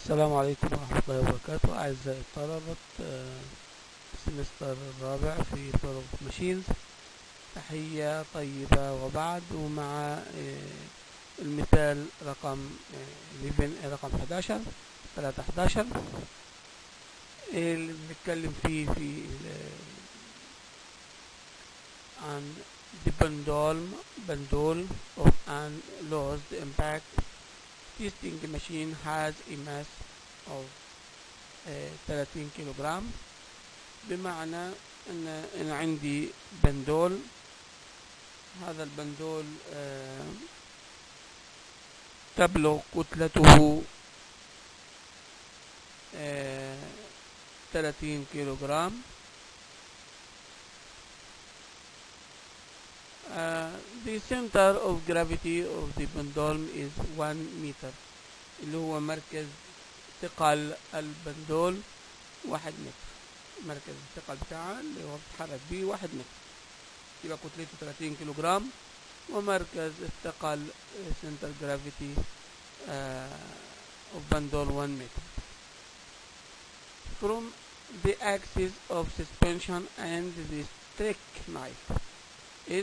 السلام عليكم ورحمة الله وبركاته أعزائي الطلبة آه، السمستر الرابع في طرق ماشينز تحية طيبة وبعد ومع آه، المثال رقم آه، 11 رقم 11 3 11 اللي بنتكلم فيه في ال- عن the pendulum pendule of an lost impact testing machine has a mass of آه، 30 كيلو جرام بمعنى ان ان عندي بندول هذا البندول آه، تبلغ كتلته آه، 30 كيلو جرام Uh, the center of gravity of the pendulum is 1 meter اللي هو مركز ثقل البندول واحد متر مركز الثقل بتاعها اللي هو بتتحرك بيه واحد متر يبقى كتلته 30 كيلو جرام ومركز الثقل center gravity uh, of بندول 1 متر from the axis of suspension and the strict knife is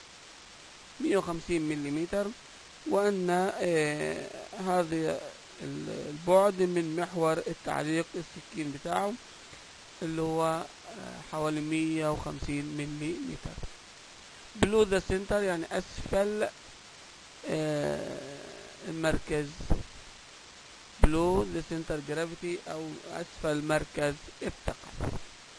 150 ملم وأن آه، هذا ال- البعد من محور التعليق السكين بتاعه اللي هو آه، حوالي 150 ملم below the center يعني أسفل آه، المركز below the center gravity أو أسفل مركز الثقل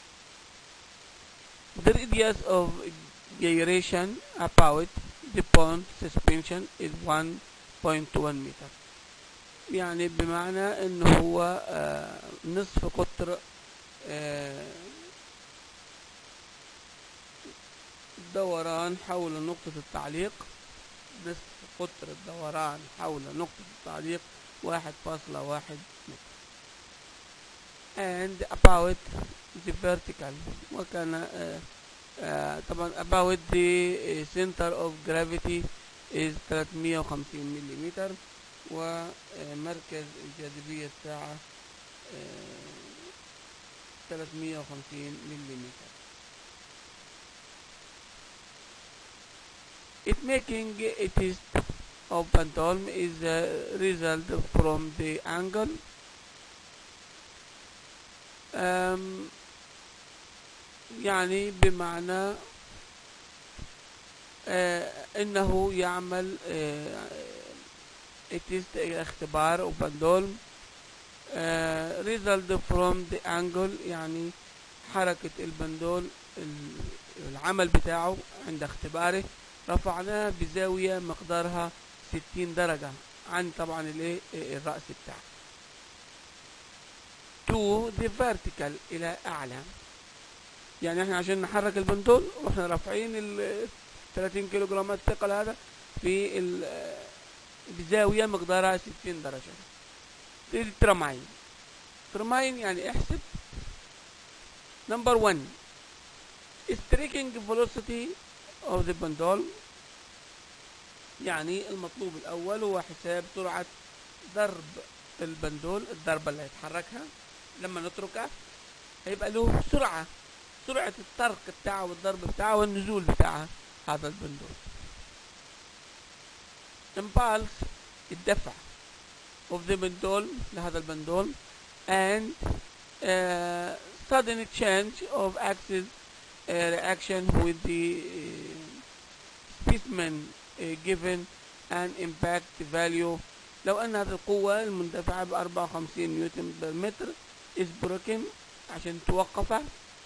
the radius of gyration about the pond suspension is 1.1 meter يعني بمعنى ان هو آه، نصف قطر آه، الدوران حول نقطة التعليق نصف قطر الدوران حول نقطة التعليق واحد فاصلة واحد متر and about the vertical وكان آه، آه، طبعا about the uh, center of gravity is 350 ملم ومركز الجاذبية بتاعه آه، 350 ملم It making a test of pendulum is a result from the angle um, يعني بمعنى آه انه يعمل آه تيست اختبار وبندول آه result from the angle يعني حركة البندول ال- العمل بتاعه عند اختباره رفعناه بزاوية مقدارها 60 درجة عن طبعا الايه الرأس بتاعه to the vertical الى اعلى يعني احنا عشان نحرك البنتول واحنا رافعين ال 30 كيلو جرام الثقل هذا في ال- بزاوية مقدارها 60 درجة دي الترماين ترماين يعني احسب نمبر 1 striking velocity of the pendulum يعني المطلوب الأول هو حساب سرعة ضرب البندول الضربة اللي هيتحركها لما نتركها هيبقى له سرعة سرعة الطرق بتاعه والضرب بتاعه والنزول بتاعها هذا البندول impulse الدفع of the بندول لهذا البندول and uh, sudden change of axis uh, reaction with the uh, specimen uh, given an impact value لو أن هذه القوة المندفعة ب 54 نيوتن بالمتر is broken عشان توقفه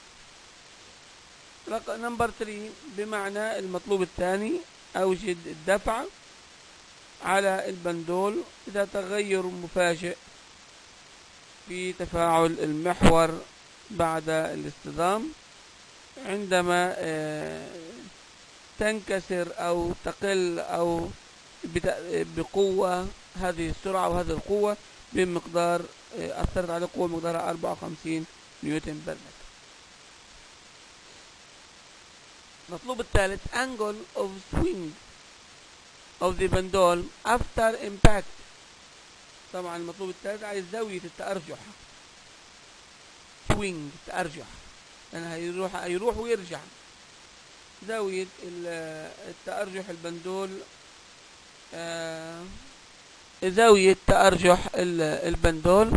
رقم نمبر 3 بمعنى المطلوب الثاني أوجد الدفع على البندول إذا تغير مفاجئ في تفاعل المحور بعد الاصطدام عندما آه، تنكسر أو تقل أو بت- بقوة هذه السرعة وهذه القوة بمقدار آه، أثرت على قوة مقدارها 54 نيوتن بالمتر المطلوب الثالث angle of swing of the pendulum after impact طبعا المطلوب الثالث عايز زاوية التأرجح سوينج تأرجح لأن هيروح هيروح ويرجع زاوية التأرجح البندول آه زاوية تأرجح البندول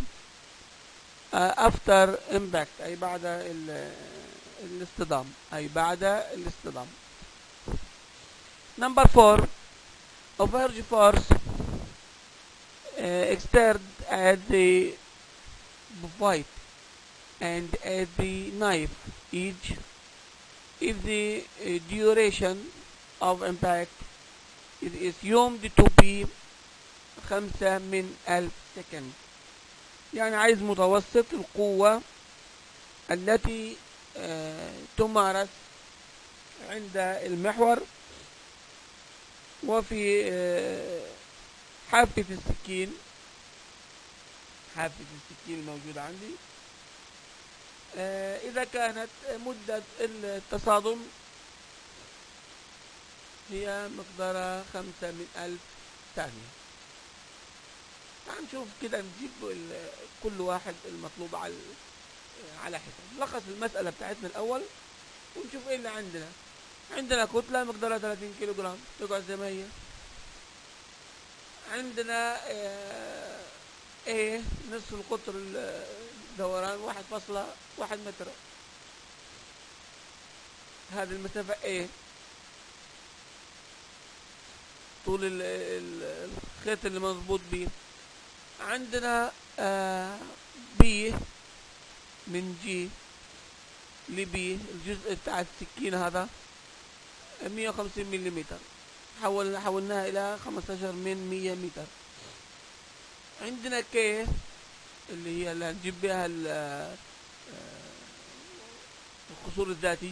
افتر امباكت اي بعد الاصطدام اي بعد الاصطدام number four overge force uh, exert at the bite and at the knife edge if the uh, duration of impact is assumed to be خمسة من ألف سكند يعني عايز متوسط القوة التي آه تمارس عند المحور وفي آه حافة السكين حافة السكين الموجودة عندي آه إذا كانت مدة التصادم هي مقدارها خمسة من ألف ثانية تعال نشوف كده نجيب كل واحد المطلوب على على حسب نلخص المسألة بتاعتنا الأول ونشوف ايه اللي عندنا عندنا كتلة مقدارها 30 كيلو جرام تقعد زي ما هي عندنا اه ايه نصف القطر الدوران واحد فاصلة واحد متر هذه المسافة ايه طول الخيط اللي مضبوط بيه عندنا آه بي من جي لبي الجزء بتاع السكين هذا 150 ملم حول حولناها الى 15 من 100 متر عندنا كي اللي هي اللي هنجيب بها القصور الذاتي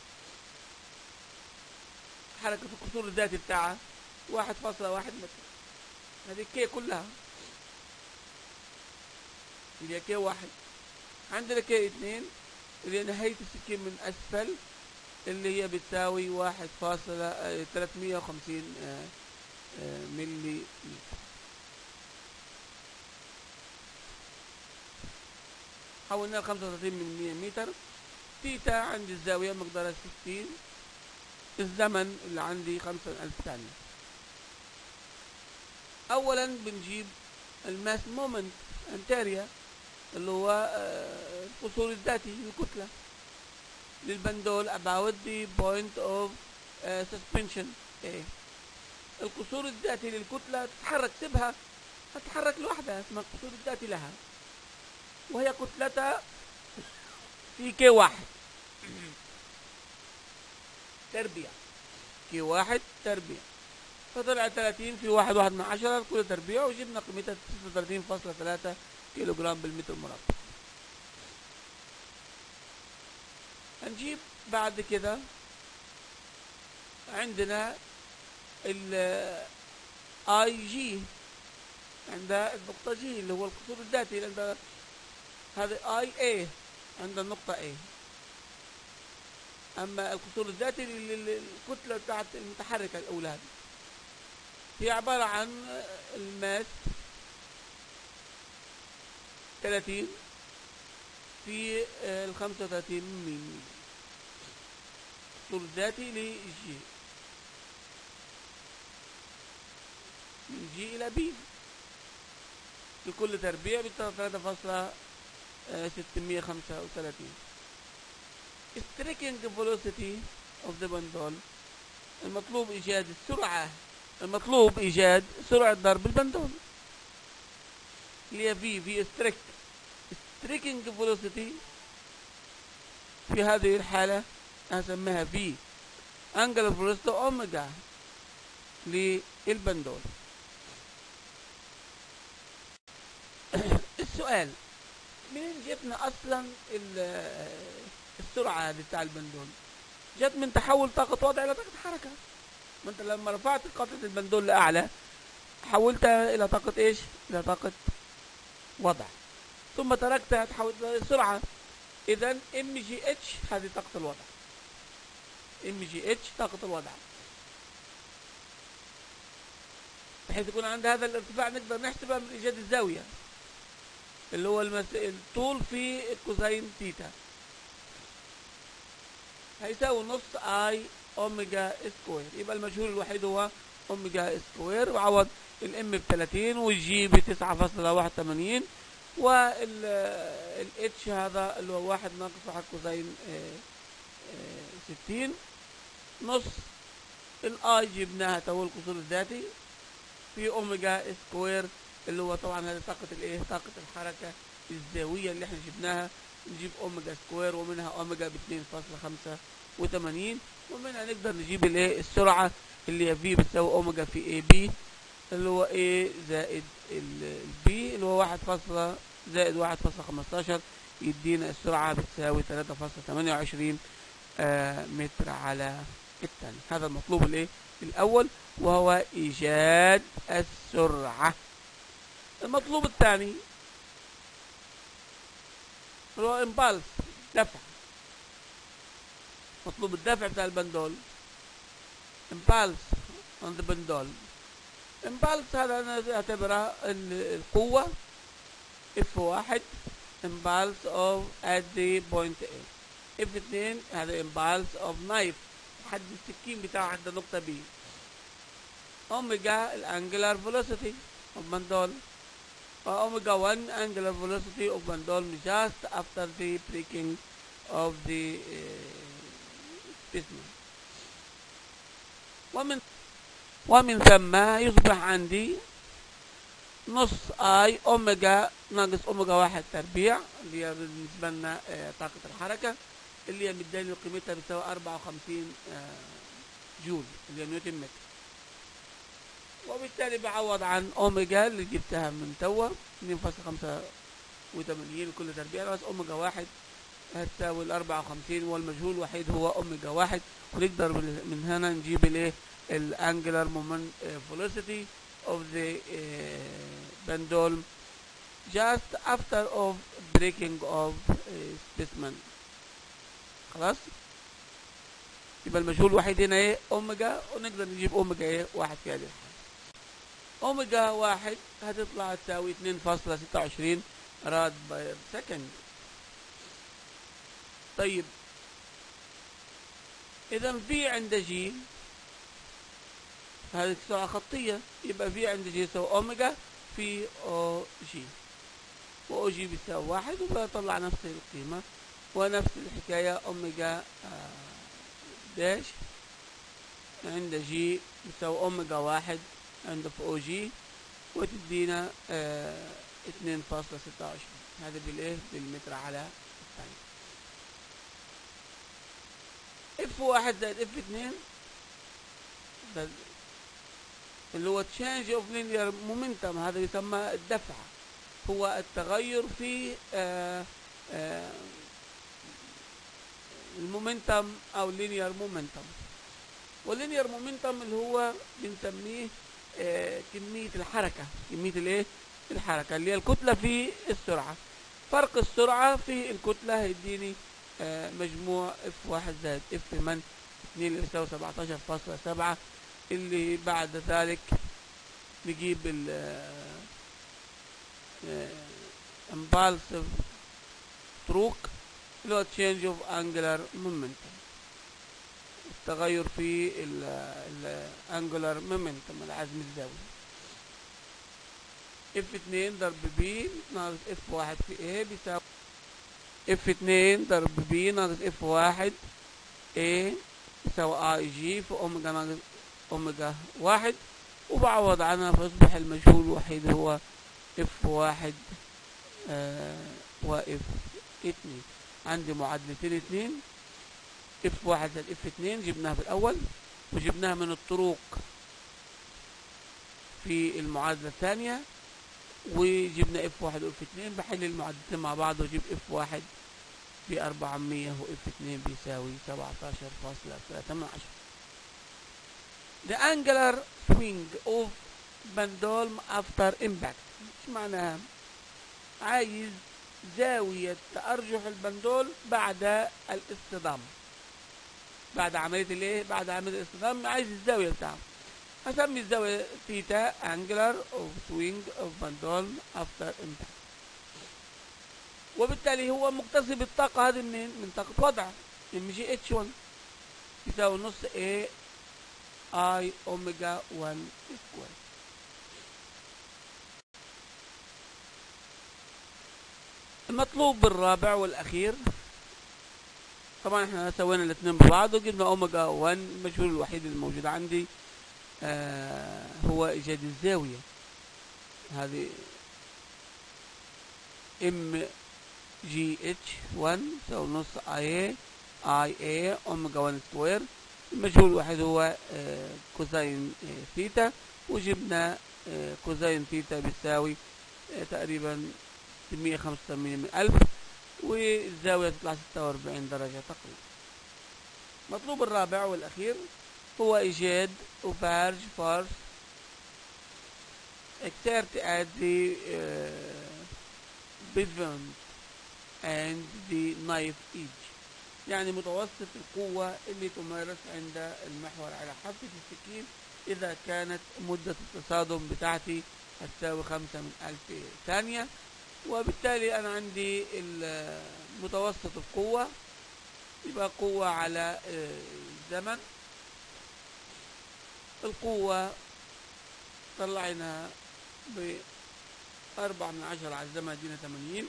حركة القصور الذاتي بتاعها واحد فاصلة واحد متر هذه كي كلها اللي هي كي واحد عندنا كي اثنين اللي هي نهاية السكين من أسفل اللي هي بتساوي واحد فاصلة تلاتمية وخمسين ملي متر حولناها لخمسة وثلاثين من مية متر تيتا عندي الزاوية مقدارها ستين الزمن اللي عندي خمسة ألف ثانية أولا بنجيب الماس مومنت انتاريا اللي هو القصور الذاتي للكتلة للبندول about the point of uh, suspension A القصور الذاتي للكتلة تتحرك سيبها هتتحرك لوحدها اسمها القصور الذاتي لها وهي كتلتها في كي واحد تربيع كي واحد تربيع فطلع 30 في واحد واحد من عشرة كل تربيع وجبنا قيمتها 36.3 كيلو جرام بالمتر مربع هنجيب بعد كده عندنا ال اي جي عند النقطة جي اللي هو القصور الذاتي عند هذا اي اي عند النقطة اي اما القصور الذاتي للكتلة بتاعت المتحركة الاولى هذه هي عبارة عن الماس 30 في ال 35 من الطول الذاتي لجي من جي إلى بي لكل تربيع بتساوي 3.635 striking velocity of the bundle المطلوب إيجاد السرعة المطلوب إيجاد سرعة ضرب البندول اللي هي في في ستريك ستريكنج فيلوسيتي في هذه الحالة أسميها في أنجل فيلوسيتي أوميجا للبندول السؤال منين جبنا أصلا السرعة هذه بتاع البندول جت من تحول طاقة وضع إلى طاقة حركة ما أنت لما رفعت قطعة البندول لأعلى حولتها إلى طاقة إيش؟ إلى طاقة وضع ثم تركتها تحول إلى سرعة إذا ام جي اتش هذه طاقة الوضع ام جي اتش طاقة الوضع بحيث يكون عند هذا الارتفاع نقدر نحسبها من ايجاد الزاويه اللي هو المس... الطول في كوزين تيتا هيساوي نص اي اوميجا سكوير يبقى المجهول الوحيد هو اوميجا سكوير وعوض الام ب 30 والجي ب 9.81 والاتش هذا اللي هو واحد ناقص واحد كوزين آه، آه، 60 نص الاي جبناها تو القصور الذاتي في اوميجا سكوير اللي هو طبعا هذه طاقة الايه طاقة الحركة الزاوية اللي احنا جبناها نجيب اوميجا سكوير ومنها اوميجا ب 2.85 ومنها نقدر نجيب الايه السرعة اللي هي في بتساوي اوميجا في اي بي اللي هو ايه زائد البي اللي هو واحد فاصلة زائد واحد فاصلة خمستاشر يدينا السرعة بتساوي تلاتة فاصلة تمانية وعشرين متر على الثاني هذا المطلوب الايه الاول وهو ايجاد السرعة المطلوب الثاني هو امبالس دفع مطلوب الدفع بتاع البندول امبالس on the بندول امبالس هذا انا اعتبرها القوة اف واحد امبالس اوف at the point A اف اثنين هذا امبالس اوف نايف حد السكين بتاعه عند النقطة B اوميجا الانجلر فيلوسيتي of بندول omega 1 angular velocity of bundle just after the breaking of the uh, specimen ومن ومن ثم يصبح عندي نص اي اوميجا ناقص اوميجا واحد تربيع اللي هي بالنسبه لنا آه، طاقه الحركه اللي هي مداني قيمتها بتساوي 54 آه، جول اللي هي نيوتن متر وبالتالي بعوض عن اوميجا اللي جبتها من توا 2.85 لكل تربيع بس اوميجا واحد هتساوي ال 54 والمجهول الوحيد هو اوميجا واحد ونقدر من هنا نجيب الايه الانجلر مومنت فيلوسيتي of the uh, pendulum just after of breaking of uh, specimen خلاص يبقى المجهول الوحيد هنا ايه اوميجا ونقدر نجيب اوميجا ايه واحد في هذه الحالة اوميجا واحد هتطلع تساوي 2.26 راد بير سكند طيب اذا في عند جي هذه سرعة خطية يبقى في عند جي يساوي اوميجا في او جي واو جي بيساوي واحد وبطلع نفس القيمة ونفس الحكاية اوميجا آه، داش عند جي بيساوي اوميجا واحد عند في او جي وتدينا آه، اتنين فاصلة ستة وعشرين هذا بالايه بالمتر على الثانية اف واحد زائد اف اتنين ده اللي هو change of linear momentum هذا يسمى الدفع هو التغير في آه آه المومنتم او linear momentum والlinear momentum اللي هو بنسميه آه كمية الحركة كمية الايه الحركة اللي هي الكتلة في السرعة فرق السرعة في الكتلة هيديني آه مجموع اف واحد زائد اف من اتنين اللي يساوي سبعتاشر فاصلة سبعة اللي بعد ذلك نجيب ال impulsive stroke اللي هو change of angular momentum التغير في ال angular momentum العزم الزاوي F2 ضرب B ناقص F1 في A بيساوي F2 ضرب B ناقص F1 A يساوي اي جي في اوميجا ناقص اوميجا واحد وبعوض عنها فيصبح المجهول الوحيد هو اف واحد آه واف اتنين عندي معادلتين اتنين اف واحد زائد اف اتنين جبناها في الاول وجبناها من الطرق في المعادلة الثانية وجبنا اف واحد واف اتنين بحل المعادلتين مع بعض واجيب اف واحد في أربعمية واف اتنين بيساوي سبعتاشر فاصلة ثلاثة من عشرة the angular swing of pendulum after impact ايش معناها عايز زاوية تأرجح البندول بعد الاصطدام بعد عملية الايه بعد عملية الاصطدام عايز الزاوية بتاعه هسمي الزاوية ثيتا angular of swing of pendulum after impact وبالتالي هو مكتسب الطاقة هذه منين؟ من طاقة وضع ام جي اتش 1 يساوي نص A اي اوميجا 1 سكوير المطلوب الرابع والاخير طبعا احنا سوينا الاثنين ببعض وجبنا اوميجا 1 المجهول الوحيد الموجود عندي آه هو ايجاد الزاوية هذه ام جي اتش 1 تساوي نص اي اي اي اوميجا 1 سكوير المجهول الوحيد هو آه كوزين آه ثيتا وجبنا آه كوزين ثيتا بتساوي آه تقريبا 685 من ألف والزاوية تطلع 46 درجة تقريبا المطلوب الرابع والأخير هو إيجاد أوفارج فارس exert at the uh, pivot and the knife edge يعني متوسط القوة اللي تمارس عند المحور على حافة السكين إذا كانت مدة التصادم بتاعتي هتساوي خمسة من ألف ثانية وبالتالي أنا عندي متوسط القوة يبقى قوة على الزمن القوة طلعنا بأربعة من عشرة على الزمن دينا ثمانين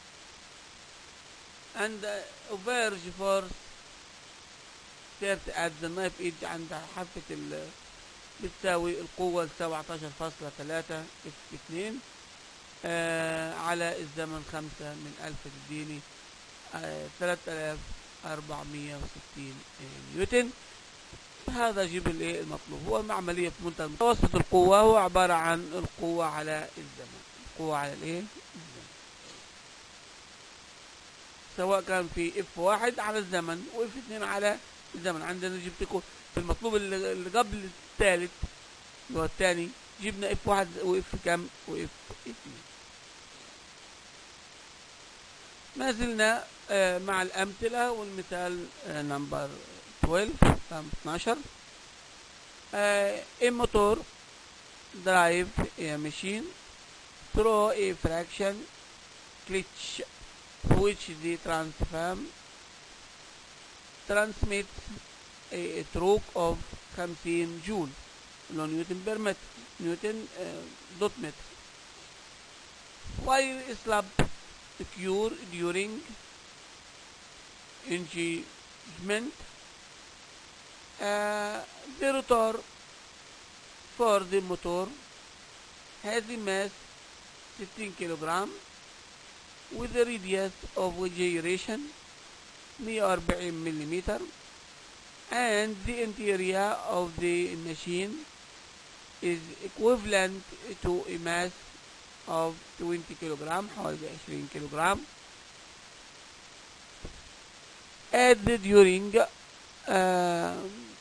and average force سيرت at the knife edge عند حافة ال بتساوي القوة لسبعتاشر فاصلة تلاتة اف اتنين آه على الزمن خمسة من ألف تديني ثلاثة آلاف أربعمية وستين نيوتن هذا جيب الايه المطلوب هو عملية في منتهى متوسط القوة هو عبارة عن القوة على الزمن القوة على الايه الزمن سواء كان في اف واحد على الزمن واف اثنين على الزمن عندنا جبت لكم في المطلوب اللي قبل الثالث اللي هو الثاني جبنا اف واحد واف كام واف اثنين ما زلنا آه مع الامثله والمثال آه نمبر 12 رقم 12 آه a motor drive a machine through a fraction clutch which the transform transmits a, a torque of 50 joule لو نيوتن بير متر نيوتن دوت متر while slab cure during engagement uh, the rotor for the motor has a mass 16 kilogram with a radius of gyration 140 millimeter and the interior of the machine is equivalent to a mass of 20 kilogram حوالي 20 kilogram add during uh,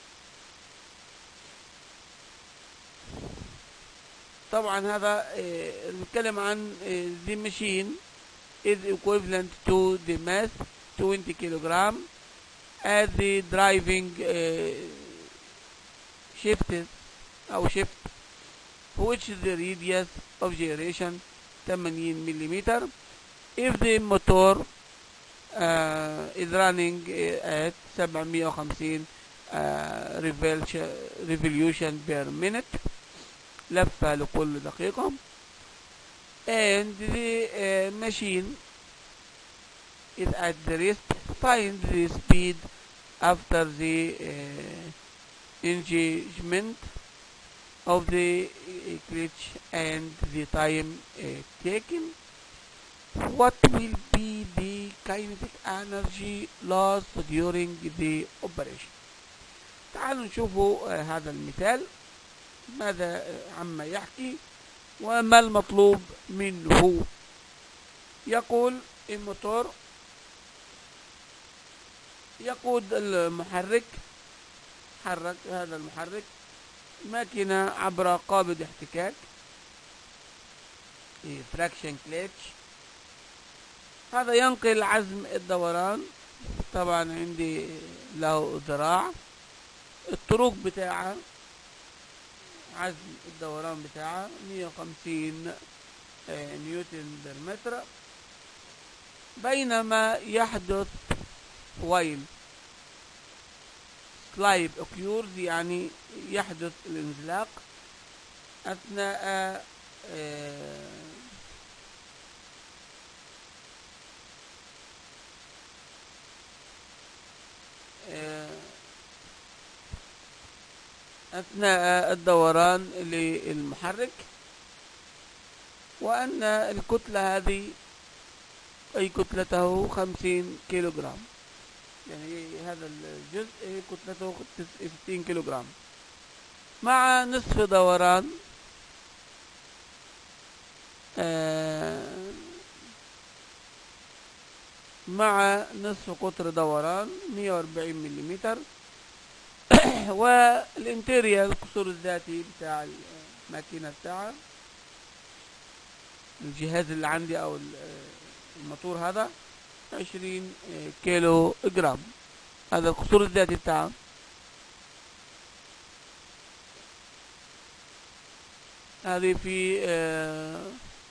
طبعا هذا بنتكلم عن the machine is equivalent to the mass 20 kilogram as the driving uh, shifted أو shift which is the radius of gyration 80 millimeter if the motor uh, is running at 750 uh, revolution per minute لفة لكل دقيقة and the uh, machine is at the rest find the speed after the uh, engagement of the clutch and the time uh, taken what will be the kinetic energy lost during the operation تعالوا نشوفوا uh, هذا المثال ماذا عما يحكي وما المطلوب منه يقول الموتور يقود المحرك حرك هذا المحرك ماكينة عبر قابض احتكاك فراكشن كليتش هذا ينقل عزم الدوران طبعا عندي له ذراع الطرق بتاعها عزم الدوران بتاعها 150 آه، نيوتن بالمتر بينما يحدث ويل سلايب اوكيورز يعني يحدث الانزلاق اثناء آه، آه، أثناء الدوران للمحرك وأن الكتلة هذه أي كتلته خمسين كيلو جرام يعني هذا الجزء كتلته ستين كيلو جرام مع نصف دوران آه، مع نصف قطر دوران 140 ملم والانتيريال القصور الذاتي بتاع الماكينة بتاعها الجهاز اللي عندي او الموتور هذا 20 كيلو جرام هذا القصور الذاتي بتاعه هذه في آه،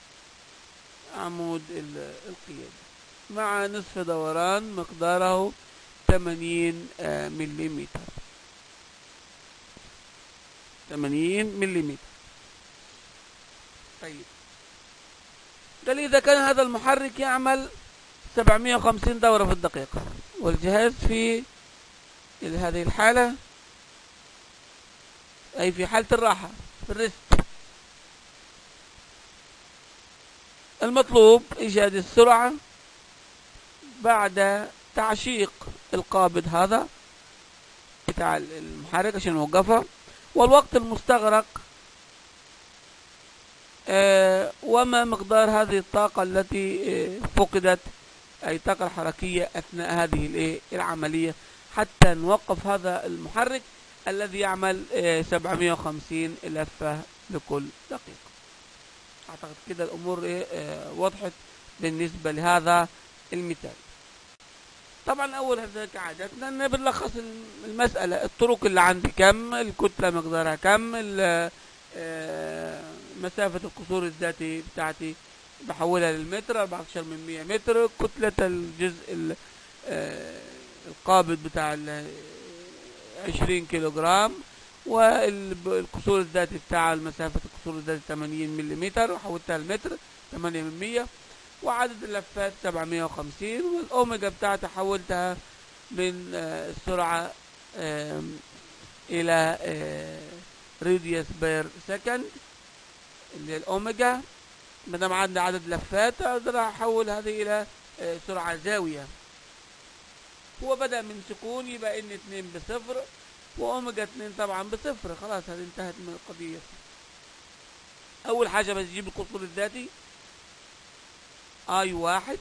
عمود القيادة مع نصف دوران مقداره 80 آه، ملم 80 ملم طيب قال إذا كان هذا المحرك يعمل 750 دورة في الدقيقة والجهاز في هذه الحالة أي في حالة الراحة في الريست المطلوب إيجاد السرعة بعد تعشيق القابض هذا بتاع المحرك عشان نوقفها والوقت المستغرق آه، وما مقدار هذه الطاقة التي آه، فقدت أي الطاقة الحركية أثناء هذه العملية حتى نوقف هذا المحرك الذي يعمل 750 آه، لفة لكل دقيقة أعتقد كده الأمور وضحت بالنسبة لهذا المثال طبعا اول هذا كعادتنا بنلخص المسألة الطرق اللي عندي كم الكتلة مقدارها كم آه، مسافة القصور الذاتي بتاعتي بحولها للمتر 14 من 100 متر كتلة الجزء آه، القابض بتاع 20 كيلو جرام والقصور الذاتي بتاع مسافة القصور الذاتي 80 ملم وحولتها لمتر 8 من 100 وعدد اللفات 750 والأوميجا بتاعتها حولتها من آه، السرعة إلى راديوس بير سكند اللي هي الأوميجا ما دام عندنا عدد لفات أقدر أحول هذه إلى آه، سرعة زاوية هو بدأ من سكون يبقى إن اتنين بصفر وأوميجا اتنين طبعا بصفر خلاص هذه انتهت من القضية أول حاجة بجيب القصور الذاتي اي واحد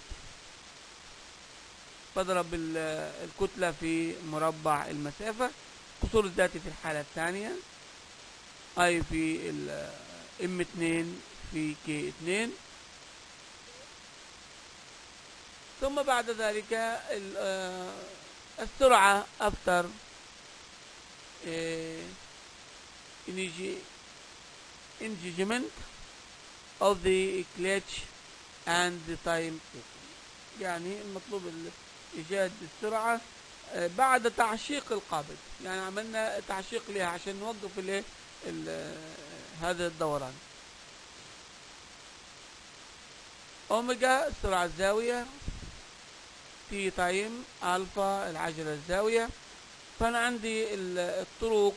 بضرب الكتلة في مربع المسافة قصور الذاتي في الحالة الثانية اي في ام اتنين في كي اتنين ثم بعد ذلك آه، السرعة افتر engagement of the clutch and the time taken يعني المطلوب إيجاد السرعة آه، بعد تعشيق القابض يعني عملنا تعشيق لها عشان نوقف الايه هذا الدوران اوميجا السرعة الزاوية تي تايم الفا العجلة الزاوية فانا عندي الطرق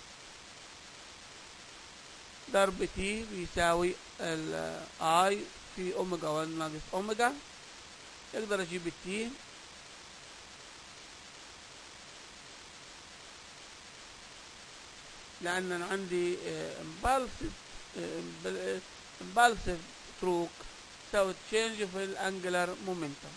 ضرب تي بيساوي الاي في اوميجا 1 ناقص اوميجا اقدر اجيب التي لان انا عندي امبالسيف امبالسيف تروك تساوي تشينج في الانجلر مومنتم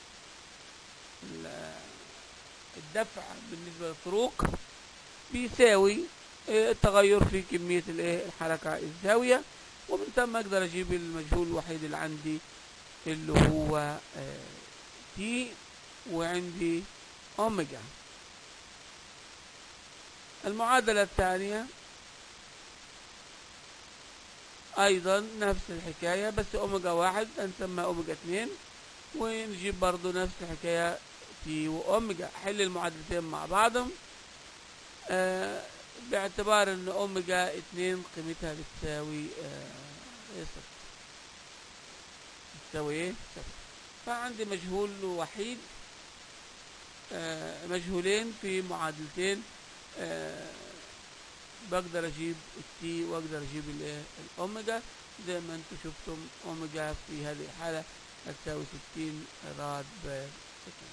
الدفع بالنسبه للطروق بيساوي آه، التغير في كميه الحركه الزاويه ومن ثم اقدر اجيب المجهول الوحيد اللي عندي اللي هو تي آه، وعندي اوميجا المعادلة الثانية ايضا نفس الحكاية بس اوميجا واحد هنسمى اوميجا اتنين ونجيب برضو نفس الحكاية تي واوميجا حل المعادلتين مع بعضهم آه باعتبار ان اوميجا اتنين قيمتها بتساوي آه ايه صفر بتساوي ايه صفر فعندي مجهول وحيد آه مجهولين في معادلتين آه بقدر اجيب التي واقدر اجيب الايه الاوميجا زي ما انتم شفتم اوميجا في هذه الحالة هتساوي ستين راد بير سكند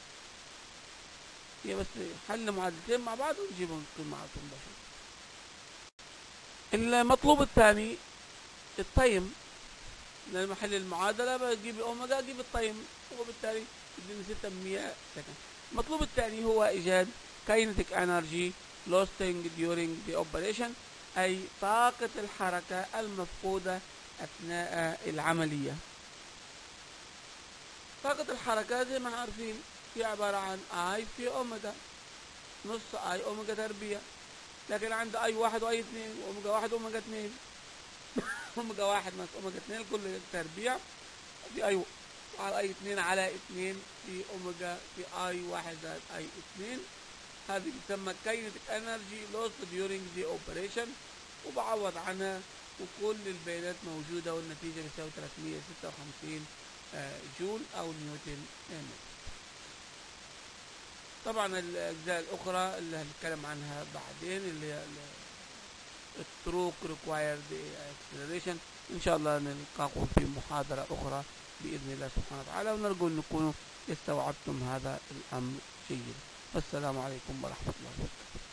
هي بس حل معادلتين مع بعض ونجيب القيمة على طول مباشرة المطلوب الثاني التايم لما احل المعادلة بجيب الاوميجا اجيب التايم وبالتالي يديني 600 سكند المطلوب الثاني هو ايجاد kinetic energy losing during the operation أي طاقة الحركة المفقودة أثناء العملية طاقة الحركة زي ما عارفين هي عبارة عن اي في اوميجا نص اي اوميجا تربيع لكن عند اي واحد واي اثنين اوميجا واحد اوميجا اثنين اوميجا واحد ناقص اوميجا اثنين كل تربيع في اي على اي اثنين على اثنين في اوميجا في اي واحد زائد اي اثنين هذه بتسمى kinetic energy lost during the operation وبعوض عنها وكل البيانات موجودة والنتيجة بتساوي 356 جول أو نيوتن متر طبعا الأجزاء الأخرى اللي هنتكلم عنها بعدين اللي هي الطرق required acceleration إن شاء الله نلقاكم في محاضرة أخرى بإذن الله سبحانه وتعالى ونرجو أن تكونوا استوعبتم هذا الأمر جيدا والسلام عليكم ورحمة الله وبركاته